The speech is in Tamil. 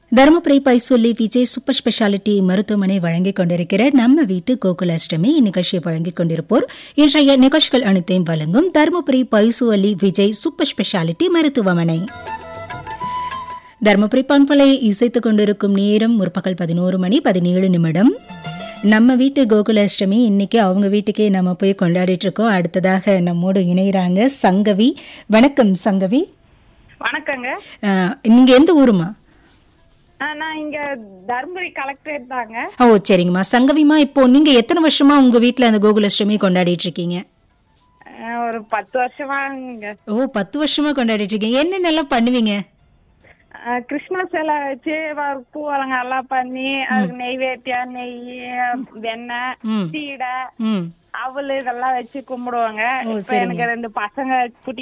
தருமபுரி பைசொல்லி விஜய் சூப்பர் ஸ்பெஷாலிட்டி மருத்துவமனை வழங்கிக் கொண்டிருக்கிற நம்ம வீட்டு கோகுலாஷ்டமி இந்நிகழ்ச்சியை வழங்கிக் கொண்டிருப்போர் இன்றைய நிகழ்ச்சிகள் அனைத்தையும் வழங்கும் தருமபுரி பைசு விஜய் சூப்பர் ஸ்பெஷாலிட்டி மருத்துவமனை தருமபுரி பண்பலை இசைத்துக் கொண்டிருக்கும் நேரம் முற்பகல் பதினோரு மணி பதினேழு நிமிடம் நம்ம வீட்டு கோகுலாஷ்டமி இன்னைக்கு அவங்க வீட்டுக்கே நம்ம போய் கொண்டாடிட்டு இருக்கோம் அடுத்ததாக நம்மோடு இணைகிறாங்க சங்கவி வணக்கம் சங்கவி வணக்கங்க அஹ், நீங்க எந்த ஊருமா ஆ, நான் இங்க தர்மபுரி கலெக்டரேட் தாங்க ஓ சரிங்கம்மா சங்கவிமா இப்போ நீங்க எத்தனை வருஷமா உங்க வீட்ல அந்த கோகுலாஷ்டமி கொண்டாடிட்டு இருக்கீங்க ஆ, ஒரு பத்து வருஷமாங்க ஓ பத்து வருஷமா கொண்டாடிட்டு இருக்கீங்க என்னென்னலாம் பண்ணுவீங்க ஆ, கிறிஸ்மஸ் எல்லாம் வச்சு வ- பூ அலங்காரம் பண்ணி அதுக்கு நெய்வேத்தியம் நெய் வெண்ணெய் ம். சீடை ம் அவல் இதெல்லாம் வச்சு கும்பிடுவாங்க இப்ப எனக்கு ரெண்டு பசங்க குட்டி